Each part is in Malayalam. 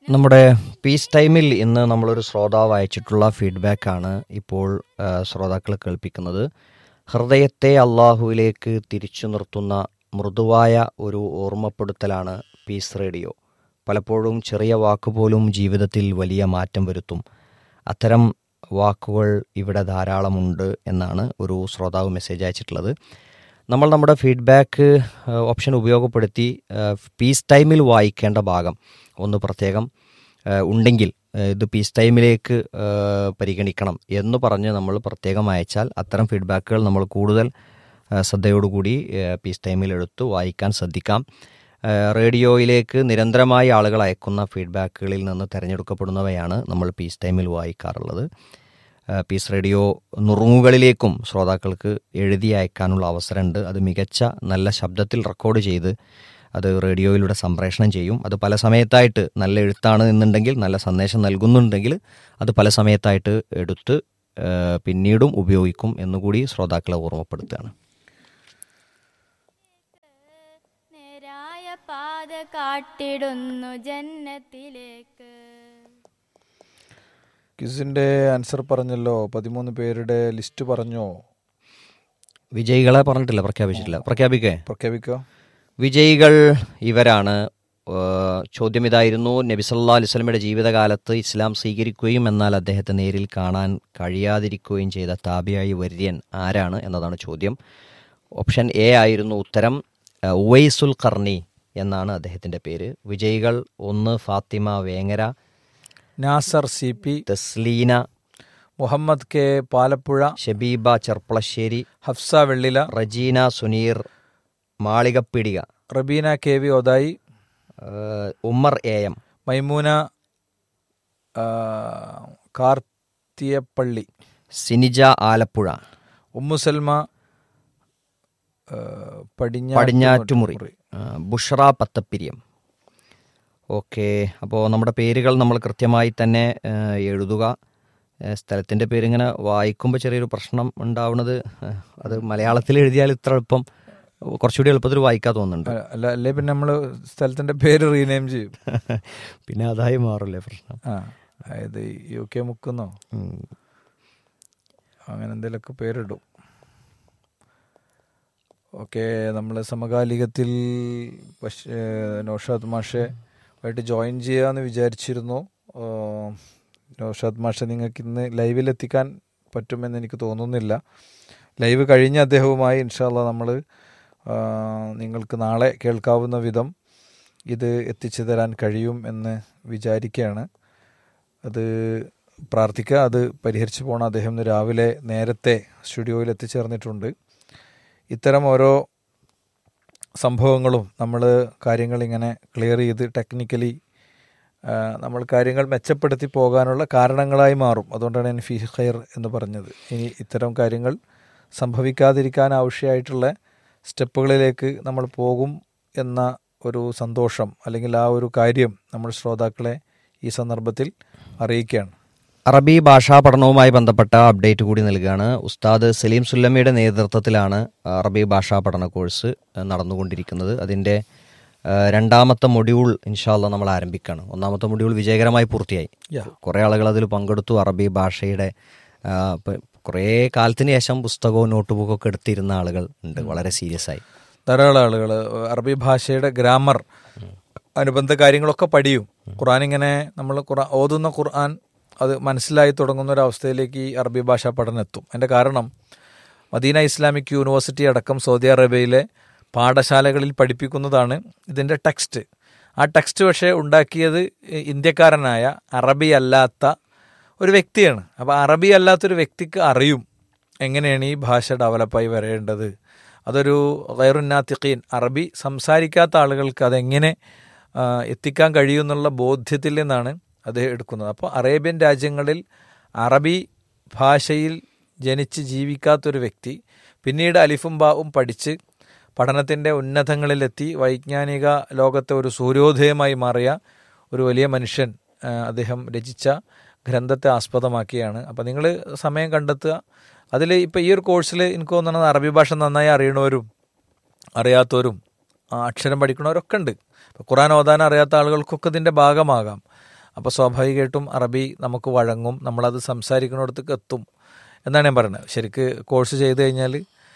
നമ്മുടെ പീസ് ടൈമിൽ ഇന്ന് നമ്മളൊരു ശ്രോതാവ് അയച്ചിട്ടുള്ള ഫീഡ്ബാക്കാണ് ഇപ്പോൾ ആ, ശ്രോതാക്കൾ കേൾപ്പിക്കുന്നത് ഹൃദയത്തെ അള്ളാഹുവിലേക്ക് തിരിച്ചു നിർത്തുന്ന മൃദുവായ ഒരു ഓർമ്മപ്പെടുത്തലാണ് പീസ് റേഡിയോ പലപ്പോഴും ചെറിയ വാക്കുപോലും ജീവിതത്തിൽ വലിയ മാറ്റം വരുത്തും അത്തരം വാക്കുകൾ ഇവിടെ ധാരാളമുണ്ട് എന്നാണ് ഒരു ശ്രോതാവ് മെസ്സേജ് അയച്ചിട്ടുള്ളത് നമ്മൾ നമ്മുടെ ഫീഡ്ബാക്ക് ഓപ്ഷൻ ഉപയോഗപ്പെടുത്തി ആ, പീസ് ടൈമിൽ വായിക്കേണ്ട ഭാഗം ഒന്ന് പ്രത്യേകം ആ, ഉണ്ടെങ്കിൽ ആ, ഇത് പീസ് ടൈമിലേക്ക് ആ, പരിഗണിക്കണം എന്ന് പറഞ്ഞ് നമ്മൾ പ്രത്യേകം അയച്ചാൽ അത്തരം ഫീഡ്ബാക്കുകൾ നമ്മൾ കൂടുതൽ ആ, ശ്രദ്ധയോടുകൂടി ആ, പീസ് ടൈമിൽ എടുത്ത് വായിക്കാൻ ശ്രദ്ധിക്കാം ആ, റേഡിയോയിലേക്ക് നിരന്തരമായി ആളുകൾ അയക്കുന്ന ഫീഡ്ബാക്കുകളിൽ നിന്ന് തിരഞ്ഞെടുക്കപ്പെടുന്നവയാണ് നമ്മൾ പീസ് ടൈമിൽ വായിക്കാറുള്ളത് ആ, പീസ് റേഡിയോ നുറുങ്ങുകളിലേക്കും ശ്രോതാക്കൾക്ക് എഴുതി അയക്കാനുള്ള അവസരമുണ്ട് അത് മികച്ച നല്ല ശബ്ദത്തിൽ റെക്കോർഡ് ചെയ്ത് അത് റേഡിയോയിലൂടെ സംപ്രേഷണം ചെയ്യും അത് പല സമയത്തായിട്ട് നല്ല എഴുത്താണ് എന്നുണ്ടെങ്കിൽ നല്ല സന്ദേശം നൽകുന്നുണ്ടെങ്കിൽ അത് പല സമയത്തായിട്ട് എടുത്ത് ആ, പിന്നീടും ഉപയോഗിക്കും എന്നുകൂടി ശ്രോതാക്കളെ ഓർമ്മപ്പെടുത്തുകയാണ് നേരായ പാത കാട്ടിടുന്നു ജന്നത്തിലേക്ക് ക്വിസിന്റെ ആൻസർ പറഞ്ഞല്ലോ പതിമൂന്ന് പേരുടെ ലിസ്റ്റ് പറഞ്ഞോ വിജയികളെ പറഞ്ഞിട്ടില്ല പ്രഖ്യാപിച്ചിട്ടില്ല പ്രഖ്യാപിക്കേ പ്രഖ്യാപിക്കുക വിജയികൾ ഇവരാണ് ഏഹ് ചോദ്യം ഇതായിരുന്നു നബി സല്ലാ അലുസ്ലമിയുടെ ജീവിതകാലത്ത് ഇസ്ലാം സ്വീകരിക്കുകയും എന്നാൽ അദ്ദേഹത്തെ നേരിൽ കാണാൻ കഴിയാതിരിക്കുകയും ചെയ്ത താബിയായി വര്യൻ ആരാണ് എന്നതാണ് ചോദ്യം ഓപ്ഷൻ എ ആയിരുന്നു ഉത്തരം ഏഹ് ഉവൈസുൽ കർണി എന്നാണ് അദ്ദേഹത്തിൻ്റെ പേര് വിജയികൾ ഒന്ന് Fathima Vengara Nasar C P Thasleena Muhammad K Palappuzha Shabeeba Cherpulassery Hafsa Vellila Rajeena Suneer Malikappidika Rabeena K V Othai ഏഹ് ഉമ്മർ എ എം മൈമൂന ആ, കാർത്തിയപ്പള്ളി സിനിജ ആലപ്പുഴ ഉമ്മുസൽമ ആ, പടിഞ്ഞാറ്റുമുറി ആ, ബുഷ്റ പത്തപ്പിരിയം ഓക്കെ അപ്പോൾ നമ്മുടെ പേരുകൾ നമ്മൾ കൃത്യമായി തന്നെ ആ, എഴുതുക ആ, സ്ഥലത്തിൻ്റെ പേരിങ്ങനെ വായിക്കുമ്പോൾ ചെറിയൊരു പ്രശ്നം ഉണ്ടാവുന്നത് ആ, അത് മലയാളത്തിൽ എഴുതിയാൽ ഇത്ര എളുപ്പം കുറച്ചുകൂടി എളുപ്പത്തിൽ വായിക്കാൻ തോന്നുന്നുണ്ട് ആ, അല്ല അല്ലേ പിന്നെ നമ്മള് സ്ഥലത്തിന്റെ പേര് റീനെയിം ചെയ്യും പിന്നെ അതായി മാറില്ലേ പ്രശ്നം ആ അതായത് യു കെ മുക്കുന്നോ ഉം. അങ്ങനെ എന്തെങ്കിലുമൊക്കെ പേരിടും ഓക്കെ നമ്മൾ സമകാലികത്തിൽ പക്ഷേ നൗഷാദ് മാഷെ ആയിട്ട് ജോയിൻ ചെയ്യാമെന്ന് വിചാരിച്ചിരുന്നു ആ, നൗഷാദ് മാഷെ നിങ്ങൾക്ക് ഇന്ന് ലൈവിൽ എത്തിക്കാൻ പറ്റുമെന്ന് എനിക്ക് തോന്നുന്നില്ല ലൈവ് കഴിഞ്ഞ അദ്ദേഹവുമായി ഇൻഷാല്ല നമ്മൾ നിങ്ങൾക്ക് നാളെ കേൾക്കാവുന്ന വിധം ഇത് എത്തിച്ചു തരാൻ കഴിയും എന്ന് വിചാരിക്കുകയാണ് അത് പ്രാർത്ഥിക്കുക അത് പരിഹരിച്ചു പോകണം അദ്ദേഹം ഇന്ന് രാവിലെ നേരത്തെ സ്റ്റുഡിയോയിൽ എത്തിച്ചേർന്നിട്ടുണ്ട് ഇത്തരം ഓരോ സംഭവങ്ങളും നമ്മൾ കാര്യങ്ങൾ ഇങ്ങനെ ക്ലിയർ ചെയ്ത് ടെക്നിക്കലി നമ്മൾ കാര്യങ്ങൾ മെച്ചപ്പെടുത്തി പോകാനുള്ള കാരണങ്ങളായി മാറും അതുകൊണ്ടാണ് ഞാൻ ഫി ഖൈർ എന്ന് പറഞ്ഞത് ഇനി ഇത്തരം കാര്യങ്ങൾ സംഭവിക്കാതിരിക്കാൻ ആവശ്യമായിട്ടുള്ള സ്റ്റെപ്പുകളിലേക്ക് നമ്മൾ പോകും എന്ന ഒരു സന്തോഷം അല്ലെങ്കിൽ ആ ഒരു കാര്യം നമ്മൾ ശ്രോതാക്കളെ ഈ സന്ദർഭത്തിൽ അറിയിക്കുകയാണ് അറബി ഭാഷാ പഠനവുമായി ബന്ധപ്പെട്ട അപ്ഡേറ്റ് കൂടി നൽകുകയാണ് ഉസ്താദ് സലീം സുല്ലമിയുടെ നേതൃത്വത്തിലാണ് അറബി ഭാഷാ പഠന കോഴ്സ് ഏഹ്, നടന്നുകൊണ്ടിരിക്കുന്നത് അതിൻ്റെ ഏഹ്, രണ്ടാമത്തെ മൊഡ്യൂൾ ഇൻഷാല്ല നമ്മൾ ആരംഭിക്കുകയാണ് ഒന്നാമത്തെ മൊഡ്യൂൾ വിജയകരമായി പൂർത്തിയായി Yeah. കുറേ ആളുകൾ അതിൽ പങ്കെടുത്തു അറബി ഭാഷയുടെ ആ, ഇപ്പൊ കുറേ കാലത്തിന് ശേഷം പുസ്തകവും നോട്ട്ബുക്കും ഒക്കെ എടുത്തിരുന്ന ആളുകൾ ഉണ്ട് വളരെ സീരിയസ് ആയി ധാരാളം ആളുകൾ അറബി ഭാഷയുടെ ഗ്രാമർ അനുബന്ധ കാര്യങ്ങളൊക്കെ പഠിയും ഖുർആൻ ഇങ്ങനെ നമ്മൾ ഖുർആൻ ഓതുന്ന ഖുർആൻ അത് മനസ്സിലായി തുടങ്ങുന്ന ഒരു അവസ്ഥയിലേക്ക് ഈ അറബി ഭാഷാ പഠനം എത്തും അതിൻ്റെ കാരണം മദീന ഇസ്ലാമിക് യൂണിവേഴ്സിറ്റി അടക്കം സൗദി അറേബ്യയിലെ പാഠശാലകളിൽ പഠിപ്പിക്കുന്നതാണ് ഇതിൻ്റെ ടെക്സ്റ്റ് ആ ടെക്സ്റ്റ് പക്ഷേ ഉണ്ടാക്കിയത് ഇന്ത്യക്കാരനായ അറബി അല്ലാത്ത ഒരു വ്യക്തിയാണ് അപ്പോൾ അറബി അല്ലാത്തൊരു വ്യക്തിക്ക് അറിയും എങ്ങനെയാണ് ഈ ഭാഷ ഡെവലപ്പായി വരേണ്ടത് അതൊരു ഗൈറുന്നാത്തിഖീൻ അറബി സംസാരിക്കാത്ത ആളുകൾക്ക് അതെങ്ങനെ ആ, എത്തിക്കാൻ കഴിയുമെന്നുള്ള ബോധ്യത്തിൽ നിന്നാണ് അത് എടുക്കുന്നത് അപ്പോൾ അറേബ്യൻ രാജ്യങ്ങളിൽ അറബി ഭാഷയിൽ ജനിച്ച് ജീവിക്കാത്തൊരു വ്യക്തി പിന്നീട് അലിഫും ബാവും പഠിച്ച് പഠനത്തിൻ്റെ ഉന്നതങ്ങളിലെത്തി വൈജ്ഞാനിക ലോകത്തെ ഒരു സൂര്യോദയമായി മാറിയ ഒരു വലിയ മനുഷ്യൻ ആ, അദ്ദേഹം രചിച്ച ഗ്രന്ഥത്തെ ആസ്പദമാക്കിയാണ് അപ്പോൾ നിങ്ങൾ സമയം കണ്ടെത്തുക അതിൽ ഇപ്പോൾ ഈ ഒരു കോഴ്സിൽ എനിക്ക് തോന്നുന്നത് അറബി ഭാഷ നന്നായി അറിയണവരും അറിയാത്തവരും ആ, അക്ഷരം പഠിക്കണവരൊക്കെ ഉണ്ട് ഇപ്പോൾ ഖുറാൻ ഓതാൻ അറിയാത്ത ആളുകൾക്കൊക്കെ ഇതിൻ്റെ ഭാഗമാകാം അപ്പോൾ സ്വാഭാവികമായിട്ടും അറബി നമുക്ക് വഴങ്ങും നമ്മളത് സംസാരിക്കുന്നിടത്തേക്ക് എത്തും എന്നാണ് ഞാൻ പറയുന്നത് ശരിക്ക് കോഴ്സ് ചെയ്ത് കഴിഞ്ഞാൽ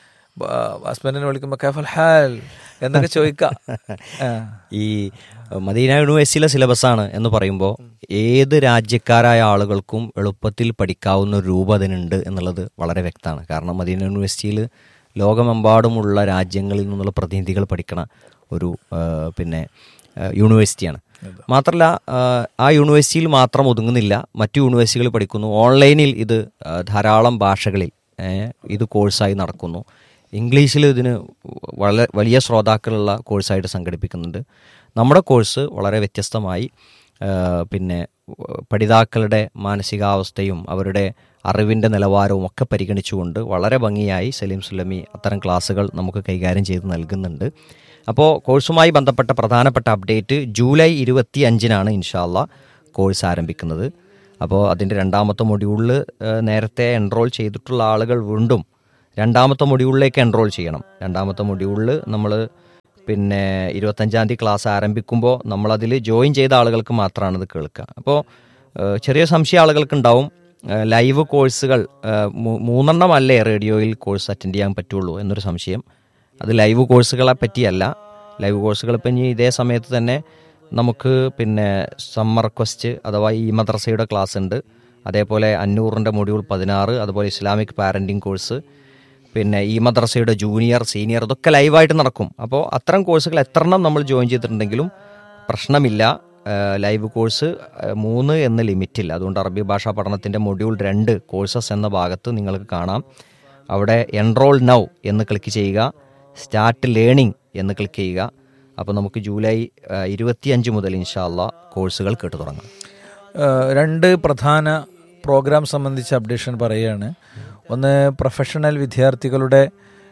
ഹസ്ബൻഡിനെ വിളിക്കുമ്പോൾ കഫൽ ഹാൽ എന്നൊക്കെ ചോദിക്കാം ആ. ഈ മദീന യൂണിവേഴ്സിറ്റിയിലെ സിലബസാണ് എന്ന് പറയുമ്പോൾ ഏത് രാജ്യക്കാരായ ആളുകൾക്കും എളുപ്പത്തിൽ പഠിക്കാവുന്ന ഒരു രൂപം അതിനുണ്ട് എന്നുള്ളത് വളരെ വ്യക്തമാണ് കാരണം മദീന യൂണിവേഴ്സിറ്റിയിൽ ലോകമെമ്പാടുമുള്ള രാജ്യങ്ങളിൽ നിന്നുള്ള പ്രതിനിധികൾ പഠിക്കണ ഒരു ആ, പിന്നെ ആ, യൂണിവേഴ്സിറ്റിയാണ് മാത്രമല്ല ആ, ആ യൂണിവേഴ്സിറ്റിയിൽ മാത്രം ഒതുങ്ങുന്നില്ല മറ്റു യൂണിവേഴ്സിറ്റികളിൽ പഠിക്കുന്നു ഓൺലൈനിൽ ഇത് ആ, ധാരാളം ഭാഷകളിൽ ഏ, ഇത് കോഴ്സായി നടക്കുന്നു ഇംഗ്ലീഷിൽ ഇതിന് വളരെ വലിയ ശ്രോതാക്കളുള്ള കോഴ്സായിട്ട് സംഘടിപ്പിക്കുന്നുണ്ട് നമ്മുടെ കോഴ്സ് വളരെ വ്യത്യസ്തമായി ആ, പിന്നെ പഠിതാക്കളുടെ മാനസികാവസ്ഥയും അവരുടെ അറിവിൻ്റെ നിലവാരവും ഒക്കെ പരിഗണിച്ചുകൊണ്ട് വളരെ ഭംഗിയായി സലീം സുലമി അത്തരം ക്ലാസ്സുകൾ നമുക്ക് കൈകാര്യം ചെയ്ത് നൽകുന്നുണ്ട് അപ്പോൾ കോഴ്സുമായി ബന്ധപ്പെട്ട പ്രധാനപ്പെട്ട അപ്ഡേറ്റ് ജൂലൈ ഇരുപത്തി അഞ്ചിനാണ് ഇൻഷാല്ല കോഴ്സ് ആരംഭിക്കുന്നത് അപ്പോൾ അതിൻ്റെ രണ്ടാമത്തെ മൊഡ്യൂളിൽ നേരത്തെ എൻറോൾ ചെയ്തിട്ടുള്ള ആളുകൾ വീണ്ടും രണ്ടാമത്തെ മൊഡ്യൂളിലേക്ക് എൻറോൾ ചെയ്യണം രണ്ടാമത്തെ മൊഡ്യൂളിൽ നമ്മൾ പിന്നെ ഇരുപത്തഞ്ചാം തീയതി ക്ലാസ് ആരംഭിക്കുമ്പോൾ നമ്മളതിൽ ജോയിൻ ചെയ്ത ആളുകൾക്ക് മാത്രമാണ് ഇത് കേൾക്കുക അപ്പോൾ ഏഹ്, ചെറിയ സംശയം ആളുകൾക്ക് ഉണ്ടാവും ഏഹ്, ലൈവ് കോഴ്സുകൾ ഏഹ്, മൂ- മൂന്നെണ്ണമല്ലേ റേഡിയോയിൽ കോഴ്സ് അറ്റൻഡ് ചെയ്യാൻ പറ്റുള്ളൂ എന്നൊരു സംശയം അത് ലൈവ് കോഴ്സുകളെ പറ്റിയല്ല ലൈവ് കോഴ്സുകൾ ഇപ്പം ഇനി ഇതേ സമയത്ത് തന്നെ നമുക്ക് പിന്നെ സമ്മർ ക്വസ്റ്റ് അഥവാ ഈ മദ്രസയുടെ ക്ലാസ് ഉണ്ട് അതേപോലെ അഞ്ഞൂറിൻ്റെ മൊഡ്യൂൾ പതിനാറ് അതുപോലെ ഇസ്ലാമിക് പാരൻറ്റിങ് കോഴ്സ് പിന്നെ ഈ മദ്രസയുടെ ജൂനിയർ സീനിയർ ഇതൊക്കെ ലൈവായിട്ട് നടക്കും അപ്പോൾ അത്തരം കോഴ്സുകൾ എത്രണ്ണം നമ്മൾ ജോയിൻ ചെയ്തിട്ടുണ്ടെങ്കിലും പ്രശ്നമില്ല ഏഹ് ലൈവ് കോഴ്സ് ഏഹ് മൂന്ന് എന്ന് ലിമിറ്റില്ല അതുകൊണ്ട് അറബി ഭാഷാ പഠനത്തിൻ്റെ മൊഡ്യൂൾ രണ്ട് കോഴ്സസ് എന്ന ഭാഗത്ത് നിങ്ങൾക്ക് കാണാം അവിടെ എൻറോൾ നൗ എന്ന് ക്ലിക്ക് ചെയ്യുക സ്റ്റാർട്ട് ലേണിംഗ് എന്ന് ക്ലിക്ക് ചെയ്യുക അപ്പോൾ നമുക്ക് ജൂലൈ ഏഹ് ഇരുപത്തിയഞ്ച് മുതൽ ഇൻഷാല്ല കോഴ്സുകൾ കേട്ടു തുടങ്ങാം ഏഹ് രണ്ട് പ്രധാന പ്രോഗ്രാം സംബന്ധിച്ച അപ്ഡേഷൻ പറയുകയാണ് ഒന്ന് പ്രൊഫഷണൽ വിദ്യാർത്ഥികളുടെ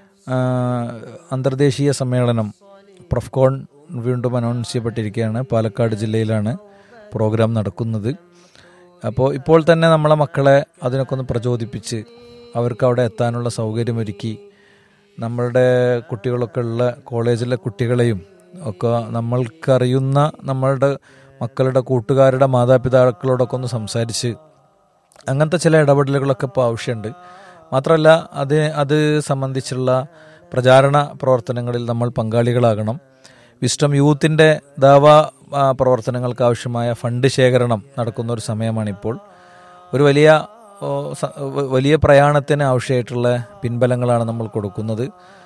ആഹ്, അന്തർദേശീയ സമ്മേളനം പ്രൊഫ്കോൺ വീണ്ടും അനൗൺസ് ചെയ്യപ്പെട്ടിരിക്കുകയാണ് പാലക്കാട് ജില്ലയിലാണ് പ്രോഗ്രാം നടക്കുന്നത് അപ്പോൾ ഇപ്പോൾ തന്നെ നമ്മളെ മക്കളെ അതിനൊക്കെ ഒന്ന് പ്രചോദിപ്പിച്ച് അവർക്ക് അവിടെ എത്താനുള്ള സൗകര്യമൊരുക്കി നമ്മളുടെ കുട്ടികളൊക്കെ ഉള്ള കോളേജിലെ കുട്ടികളെയും ഒക്കെ നമ്മൾക്കറിയുന്ന നമ്മളുടെ മക്കളുടെ കൂട്ടുകാരുടെ മാതാപിതാക്കളോടൊക്കെ ഒന്ന് സംസാരിച്ച് അങ്ങനത്തെ ചില ഇടപെടലുകളൊക്കെ ഇപ്പോൾ ആവശ്യമുണ്ട് മാത്രമല്ല അത് അത് സംബന്ധിച്ചുള്ള പ്രചാരണ പ്രവർത്തനങ്ങളിൽ നമ്മൾ പങ്കാളികളാകണം വിസ്റ്റം യൂത്തിൻ്റെ ദാവ ആ, പ്രവർത്തനങ്ങൾക്ക് ആവശ്യമായ ഫണ്ട് ശേഖരണം നടക്കുന്ന ഒരു സമയമാണിപ്പോൾ ഒരു വലിയ ഓ, സ- വ- വലിയ പ്രയാണത്തിന് ആവശ്യമായിട്ടുള്ള പിൻബലങ്ങളാണ് നമ്മൾ കൊടുക്കുന്നത്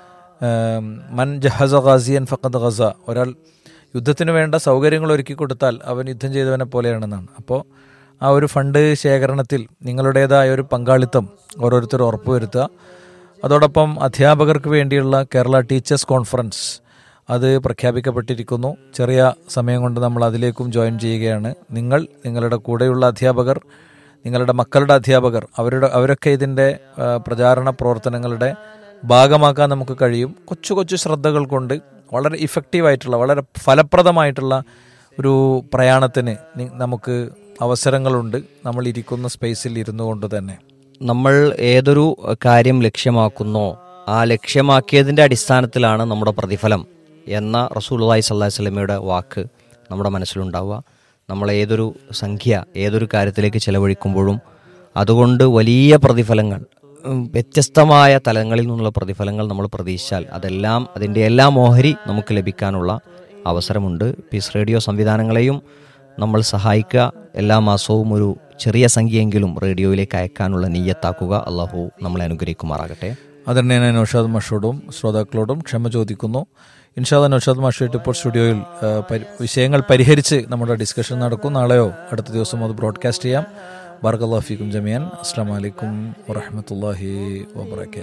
ഏം, മൻ ജഹസ ഗാസിയൻ ഫഖദ് ഗസ ഒരാൾ യുദ്ധത്തിന് വേണ്ട സൗകര്യങ്ങൾ ഒരുക്കി കൊടുത്താൽ അവൻ യുദ്ധം ചെയ്തവനെ പോലെയാണെന്നാണ് അപ്പോൾ ആ ഒരു ഫണ്ട് ശേഖരണത്തിൽ നിങ്ങളുടേതായ ഒരു പങ്കാളിത്തം ഓരോരുത്തർ ഉറപ്പുവരുത്തുക അതോടൊപ്പം അധ്യാപകർക്ക് വേണ്ടിയുള്ള കേരള ടീച്ചേഴ്സ് കോൺഫറൻസ് അത് പ്രഖ്യാപിക്കപ്പെട്ടിരിക്കുന്നു ചെറിയ സമയം കൊണ്ട് നമ്മൾ അതിലേക്കും ജോയിൻ ചെയ്യുകയാണ് നിങ്ങൾ നിങ്ങളുടെ കൂടെയുള്ള അധ്യാപകർ നിങ്ങളുടെ മക്കളുടെ അധ്യാപകർ അവരുടെ അവരൊക്കെ ഇതിൻ്റെ ആ, പ്രചാരണ പ്രവർത്തനങ്ങളുടെ ഭാഗമാക്കാൻ നമുക്ക് കഴിയും കൊച്ചു കൊച്ചു ശ്രദ്ധകൾ കൊണ്ട് വളരെ ഇഫക്റ്റീവായിട്ടുള്ള വളരെ ഫലപ്രദമായിട്ടുള്ള ഒരു പ്രയാണത്തിന് നി- നമുക്ക് അവസരങ്ങളുണ്ട് നമ്മൾ ഇരിക്കുന്ന സ്പേസിൽ ഇരുന്നു കൊണ്ട് തന്നെ നമ്മൾ ഏതൊരു കാര്യം ലക്ഷ്യമാക്കുന്നോ ആ ലക്ഷ്യമാക്കിയതിൻ്റെ അടിസ്ഥാനത്തിലാണ് നമ്മുടെ പ്രതിഫലം എന്ന റസൂലുള്ളാഹി സ്വല്ലല്ലാഹി സ്വലമയുടെ വാക്ക് നമ്മുടെ മനസ്സിലുണ്ടാവുക നമ്മൾ ഏതൊരു സംഖ്യ ഏതൊരു കാര്യത്തിലേക്ക് ചെലവഴിക്കുമ്പോഴും അതുകൊണ്ട് വലിയ പ്രതിഫലങ്ങൾ ഉം, വ്യത്യസ്തമായ തലങ്ങളിൽ നിന്നുള്ള പ്രതിഫലങ്ങൾ നമ്മൾ പ്രതീക്ഷിച്ചാൽ അതെല്ലാം അതിൻ്റെ എല്ലാം ഓഹരി നമുക്ക് ലഭിക്കാനുള്ള അവസരമുണ്ട് പീസ് റേഡിയോ സംവിധാനങ്ങളെയും നമ്മൾ സഹായിക്കുക എല്ലാ മാസവും ഒരു ചെറിയ സംഖ്യയെങ്കിലും റേഡിയോയിലേക്ക് അയക്കാനുള്ള നീയത്താക്കുക അള്ളാഹു നമ്മളെ അനുഗ്രഹിക്കുമാറാകട്ടെ അതന്നെ നൌഷാദ് മാഷോടും ശ്രോതാക്കളോടും ക്ഷമ ചോദിക്കുന്നു ഇൻഷാദ് നൌഷാദ് മാഷായിട്ട് ഇപ്പോൾ സ്റ്റുഡിയോയിൽ ആ, പരി- വിഷയങ്ങൾ പരിഹരിച്ച് നമ്മുടെ ഡിസ്കഷൻ നടക്കും നാളെയോ അടുത്ത ദിവസം അത് ബ്രോഡ്കാസ്റ്റ് ചെയ്യാം ബാർക്കല്ലാഫിക്കും ജമിയാൻ അസ്സാം വലൈക്കും വറഹമത്തല്ലാഹി വാബർക്കാത്തു